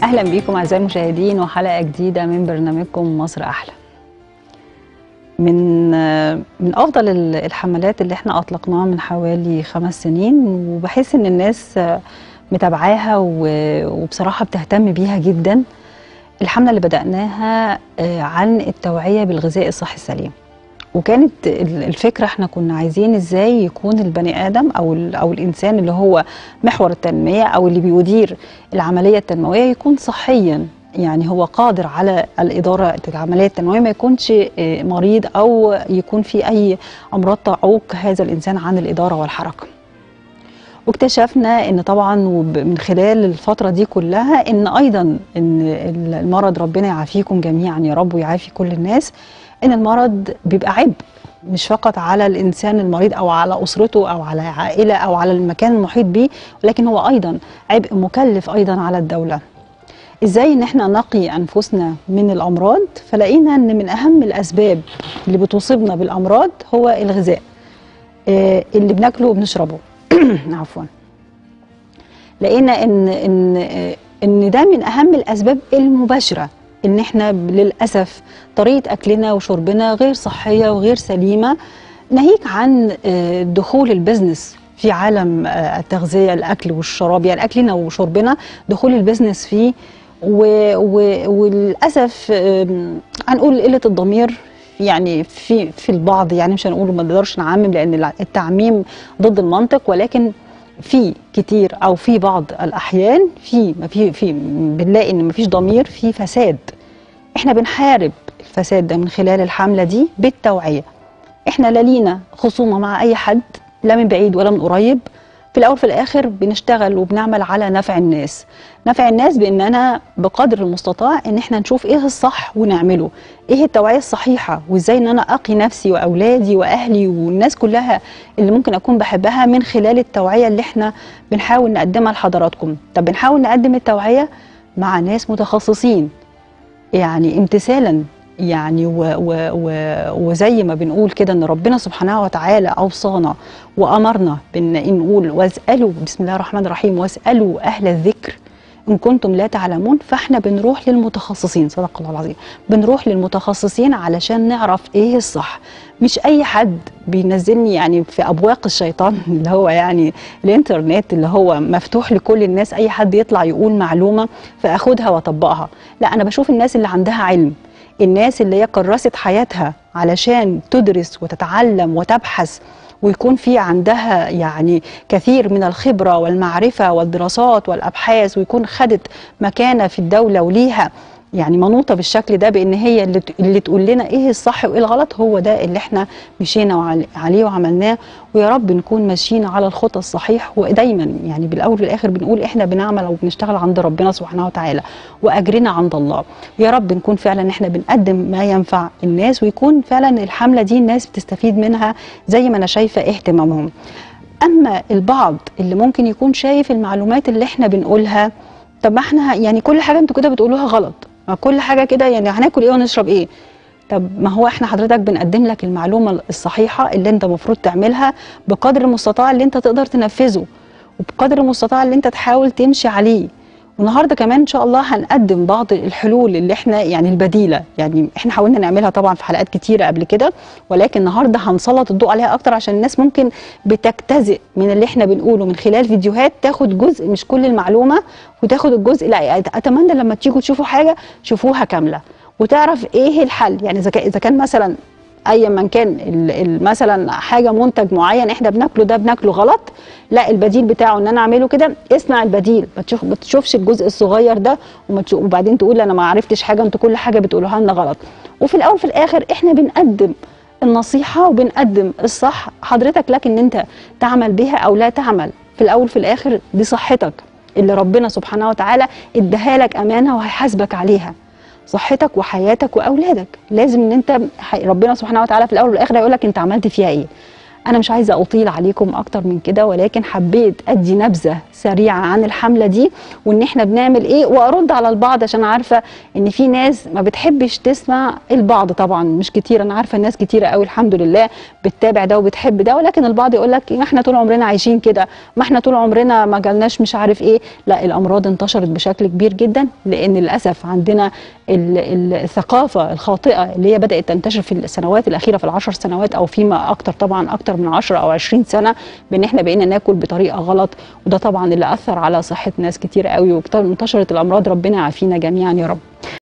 اهلا بيكم اعزائي المشاهدين وحلقه جديده من برنامجكم مصر احلى من من افضل الحملات اللي احنا اطلقناها من حوالي خمس سنين وبحس ان الناس متابعاها وبصراحه بتهتم بيها جدا الحمله اللي بداناها عن التوعيه بالغذاء الصحي السليم وكانت الفكره احنا كنا عايزين ازاي يكون البني ادم او او الانسان اللي هو محور التنميه او اللي بيدير العمليه التنمويه يكون صحيا يعني هو قادر على الاداره العمليه التنمويه ما يكونش مريض او يكون في اي امراض تعوق هذا الانسان عن الاداره والحركه. واكتشفنا ان طبعا من خلال الفتره دي كلها ان ايضا ان المرض ربنا يعافيكم جميعا يا رب ويعافي كل الناس ان المرض بيبقى عبء مش فقط على الانسان المريض او على اسرته او على عائله او على المكان المحيط به ولكن هو ايضا عبء مكلف ايضا على الدوله ازاي ان احنا نقي انفسنا من الامراض فلقينا ان من اهم الاسباب اللي بتصيبنا بالامراض هو الغذاء آه اللي بناكله وبنشربه عفوا لقينا ان ان ان ده من اهم الاسباب المباشره ان احنا للاسف طريقه اكلنا وشربنا غير صحيه وغير سليمه ناهيك عن دخول البزنس في عالم التغذيه الاكل والشراب يعني اكلنا وشربنا دخول البزنس فيه و و وللاسف هنقول قله الضمير يعني في في البعض يعني مش هنقول ما نقدرش نعمم لان التعميم ضد المنطق ولكن في كتير او في بعض الاحيان في ما في في بنلاقي ان ما فيش ضمير في فساد احنا بنحارب الفساد ده من خلال الحمله دي بالتوعيه احنا لا لينا خصومه مع اي حد لا من بعيد ولا من قريب في الاول في الاخر بنشتغل وبنعمل على نفع الناس نفع الناس باننا بقدر المستطاع ان احنا نشوف ايه الصح ونعمله ايه التوعيه الصحيحه وازاي ان انا اقي نفسي واولادي واهلي والناس كلها اللي ممكن اكون بحبها من خلال التوعيه اللي احنا بنحاول نقدمها لحضراتكم طب بنحاول نقدم التوعيه مع ناس متخصصين يعني امتثالا يعني و و و وزي ما بنقول كده ان ربنا سبحانه وتعالى اوصانا وامرنا بان نقول واسالوا بسم الله الرحمن الرحيم واسالوا اهل الذكر ان كنتم لا تعلمون فاحنا بنروح للمتخصصين صدق الله العظيم بنروح للمتخصصين علشان نعرف ايه الصح مش اي حد بينزلني يعني في ابواق الشيطان اللي هو يعني الانترنت اللي هو مفتوح لكل الناس اي حد يطلع يقول معلومه فاخدها واطبقها لا انا بشوف الناس اللي عندها علم الناس اللي هي كرست حياتها علشان تدرس وتتعلم وتبحث ويكون في عندها يعني كثير من الخبره والمعرفه والدراسات والابحاث ويكون خدت مكانه في الدوله وليها يعني منوطه بالشكل ده بان هي اللي, اللي تقول لنا ايه الصح وايه الغلط هو ده اللي احنا مشينا عليه وعملناه ويا رب نكون ماشيين على الخطى الصحيح ودايما يعني بالاول والاخر بنقول احنا بنعمل او بنشتغل عند ربنا سبحانه وتعالى واجرنا عند الله يا رب نكون فعلا احنا بنقدم ما ينفع الناس ويكون فعلا الحمله دي الناس بتستفيد منها زي ما انا شايفه اهتمامهم اما البعض اللي ممكن يكون شايف المعلومات اللي احنا بنقولها طب ما احنا يعني كل حاجه انتوا كده بتقولوها غلط ما كل حاجه كده يعني هناكل ايه ونشرب ايه طب ما هو احنا حضرتك بنقدم لك المعلومه الصحيحه اللي انت المفروض تعملها بقدر المستطاع اللي انت تقدر تنفذه وبقدر المستطاع اللي انت تحاول تمشي عليه والنهارده كمان ان شاء الله هنقدم بعض الحلول اللي احنا يعني البديله يعني احنا حاولنا نعملها طبعا في حلقات كتيره قبل كده ولكن النهارده هنسلط الضوء عليها اكتر عشان الناس ممكن بتجتزئ من اللي احنا بنقوله من خلال فيديوهات تاخد جزء مش كل المعلومه وتاخد الجزء لا اتمنى لما تيجوا تشوفوا حاجه شوفوها كامله وتعرف ايه الحل يعني اذا كان مثلا ايا من كان مثلا حاجه منتج معين احنا بناكله ده بناكله غلط لا البديل بتاعه ان انا اعمله كده اسمع البديل ما تشوف ما تشوفش الجزء الصغير ده وبعدين تقول انا ما عرفتش حاجه انتوا كل حاجه بتقولوها لنا غلط وفي الاول في الاخر احنا بنقدم النصيحه وبنقدم الصح حضرتك لك ان انت تعمل بها او لا تعمل في الاول في الاخر دي صحتك اللي ربنا سبحانه وتعالى اداها لك امانه وهيحاسبك عليها صحتك وحياتك واولادك لازم ان انت ربنا سبحانه وتعالى في الاول والاخر هيقول لك انت عملت فيها ايه انا مش عايزه اطيل عليكم اكتر من كده ولكن حبيت ادي نبذه سريعه عن الحمله دي وان احنا بنعمل ايه وارد على البعض عشان عارفه ان في ناس ما بتحبش تسمع البعض طبعا مش كتير انا عارفه الناس كتيره قوي الحمد لله بتتابع ده وبتحب ده ولكن البعض يقول لك ما احنا طول عمرنا عايشين كده ما احنا طول عمرنا ما جالناش مش عارف ايه لا الامراض انتشرت بشكل كبير جدا لان للاسف عندنا ال- ال- الثقافه الخاطئه اللي هي بدات تنتشر في السنوات الاخيره في العشر سنوات او فيما اكتر طبعا اكتر من 10 او 20 سنه بان احنا بقينا ناكل بطريقه غلط وده طبعا اللي اثر على صحه ناس كتير قوي وانتشرت الامراض ربنا يعافينا جميعا يا رب